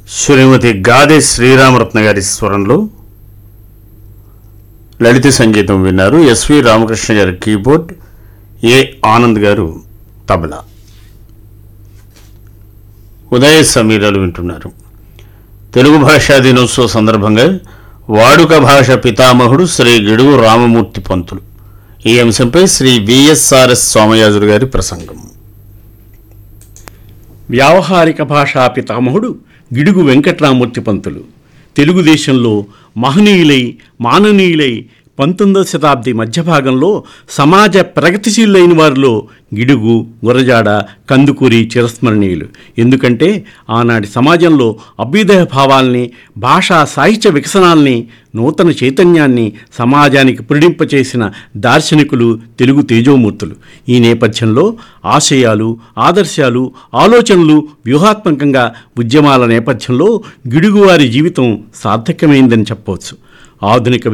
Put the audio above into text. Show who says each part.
Speaker 1: శ్రీమతి గాదే శ్రీరామరత్న గారి స్వరంలో లలిత సంగీతం విన్నారు ఎస్వి రామకృష్ణ గారి కీబోర్డ్ ఏ ఆనంద్ గారు తబలా ఉదయ సమీరాలు వింటున్నారు తెలుగు భాషా దినోత్సవ సందర్భంగా వాడుక భాష పితామహుడు శ్రీ గిడుగు రామమూర్తి పంతులు ఈ అంశంపై శ్రీ విఎస్ఆర్ఎస్ సోమయాజులు గారి ప్రసంగం
Speaker 2: వ్యావహారిక భాషా పితామహుడు గిడుగు వెంకట్రామూర్తి పంతులు తెలుగుదేశంలో మహనీయులై మాననీయులై పంతొమ్మిదవ శతాబ్ది మధ్యభాగంలో సమాజ ప్రగతిశీలైన వారిలో గిడుగు గురజాడ కందుకూరి చిరస్మరణీయులు ఎందుకంటే ఆనాటి సమాజంలో అభ్యుదయ భావాల్ని భాషా సాహిత్య వికసనాల్ని నూతన చైతన్యాన్ని సమాజానికి పురిడింపచేసిన దార్శనికులు తెలుగు తేజోమూర్తులు ఈ నేపథ్యంలో ఆశయాలు ఆదర్శాలు ఆలోచనలు వ్యూహాత్మకంగా ఉద్యమాల నేపథ్యంలో గిడుగువారి జీవితం సార్థక్యమైందని చెప్పవచ్చు ఆధునిక